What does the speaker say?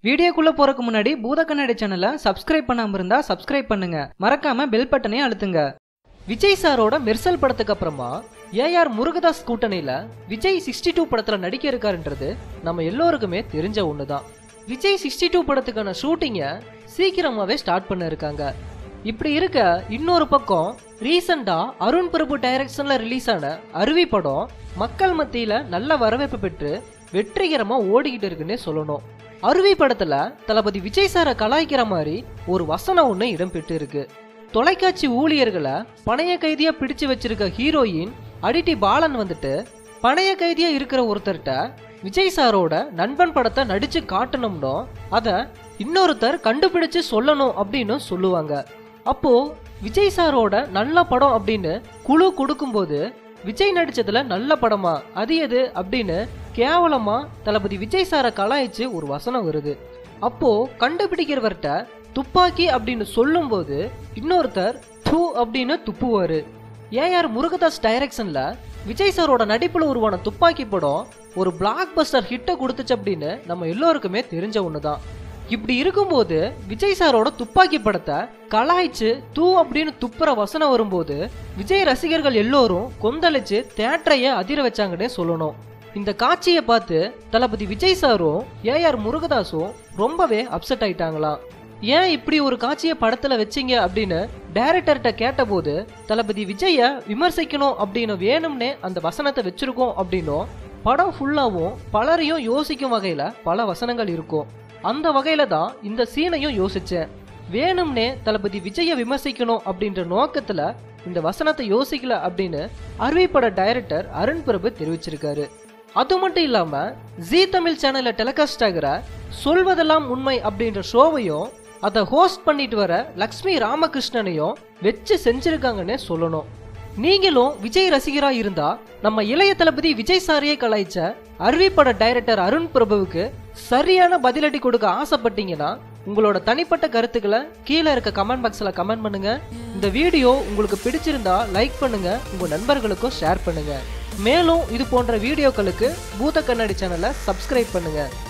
வீடியோக்குள்ள போறதுக்கு முன்னாடி பூத கண்ணாடி சேனலை சப்ஸ்கிரைப் பண்ணாம இருந்தா சப்ஸ்கிரைப் பண்ணுங்க மறக்காம பெல் பட்டனையும் அழுத்துங்க விஜய் சாரோட மெர்சல் படத்துக்கு அப்புறமா ஏஆர் முருகதாஸ் கூட்டணியில விஜய் சிக்ஸ்டி டூ படத்துல நடிக்க இருக்காருன்றது நம்ம எல்லோருக்குமே தெரிஞ்ச ஒண்ணுதான் விஜய் சிக்ஸ்டி டூ படத்துக்கான ஷூட்டிங்கை சீக்கிரமாவே ஸ்டார்ட் பண்ண இருக்காங்க இப்படி இருக்க இன்னொரு பக்கம் ரீசெண்டா அருண் பிரபு டைரக்ஷன்ல ரிலீஸ் ஆன அருவி படம் மக்கள் மத்தியில நல்ல வரவேற்பு பெற்று வெற்றிகரமா ஓடிக்கிட்டு இருக்குன்னே சொல்லணும் அருவி படத்துல தளபதி விஜய் சாரை கலாய்க்கிற மாதிரி ஒரு வசனம் ஒன்று இடம்பெற்று இருக்கு தொலைக்காட்சி ஊழியர்களை பணைய கைதியா பிடிச்சு வச்சிருக்க ஹீரோயின் அடிட்டி பாலன் வந்துட்டு பணைய கைதியா இருக்கிற ஒருத்தர்கிட்ட விஜய் சாரோட நண்பன் படத்தை நடிச்சு காட்டணும்னோ அத இன்னொருத்தர் கண்டுபிடிச்சு சொல்லணும் அப்படின்னு சொல்லுவாங்க அப்போ விஜய் சாரோட நல்ல படம் அப்படின்னு குழு கொடுக்கும்போது விஜய் நடிச்சதுல நல்ல படமா அது எது அப்படின்னு கேவலமா தளபதி விஜய் சாரை கலாய்ச்சு ஒரு வசனம் வருது அப்போ கண்டுபிடிக்கிறவர்கிட்ட துப்பாக்கி அப்படின்னு சொல்லும்போது இன்னொருத்தர் தூ அப்படின்னு துப்புவாரு ஏஆர் முருகதாஸ் டைரக்ஷன்ல விஜய் சாரோட நடிப்புல உருவான துப்பாக்கி படம் ஒரு பிளாக் பஸ்டர் ஹிட்டை கொடுத்துச்சு அப்படின்னு நம்ம எல்லோருக்குமே தெரிஞ்ச ஒண்ணுதான் இப்படி இருக்கும்போது விஜய் சாரோட துப்பாக்கி படத்தை கலாய்ச்சு தூ அப்படின்னு துப்புற வசனம் வரும்போது விஜய் ரசிகர்கள் எல்லோரும் கொந்தளிச்சு தேட்டரையே அதிர வச்சாங்கன்னே சொல்லணும் இந்த காட்சியை பார்த்து தளபதி விஜய் சாரும் ஏஆர் முருகதாஸும் ரொம்பவே அப்செட் ஆயிட்டாங்களாம் ஏன் இப்படி ஒரு காட்சியை படத்துல வச்சீங்க அப்படின்னு டைரக்டர்கிட்ட கேட்டபோது தளபதி விஜய விமர்சிக்கணும் அப்படின்னு வேணும்னே அந்த வசனத்தை வச்சிருக்கோம் அப்படின்னும் படம் ஃபுல்லாவும் பலரையும் யோசிக்கும் வகையில பல வசனங்கள் இருக்கும் அந்த வகையில தான் இந்த சீனையும் யோசிச்சேன் வேணும்னே தளபதி விஜய விமர்சிக்கணும் அப்படின்ற நோக்கத்துல இந்த வசனத்தை யோசிக்கல அப்படின்னு அருவிப்பட டைரக்டர் அருண் பிரபு தெரிவிச்சிருக்காரு அது மட்டும் இல்லாம ஜி தமிழ் சேனல்ல டெலிகாஸ்ட் ஆகிற சொல்வதெல்லாம் உண்மை அப்படின்ற ஷோவையும் அதை ஹோஸ்ட் பண்ணிட்டு வர லக்ஷ்மி ராமகிருஷ்ணனையும் வச்சு செஞ்சிருக்காங்கன்னே சொல்லணும் நீங்களும் விஜய் ரசிகரா இருந்தா நம்ம இளைய தளபதி விஜய் சாரியை கலாய்ச்ச அருவிப்பட டைரக்டர் அருண் பிரபுவுக்கு சரியான பதிலடி கொடுக்க ஆசைப்பட்டீங்கன்னா உங்களோட தனிப்பட்ட கருத்துக்களை கீழே இருக்க கமெண்ட் பாக்ஸ்ல கமெண்ட் பண்ணுங்க இந்த வீடியோ உங்களுக்கு பிடிச்சிருந்தா லைக் பண்ணுங்க உங்க நண்பர்களுக்கும் ஷேர் பண்ணுங்க மேலும் இது போன்ற வீடியோக்களுக்கு பூத கண்ணாடி சேனலை சப்ஸ்கிரைப் பண்ணுங்க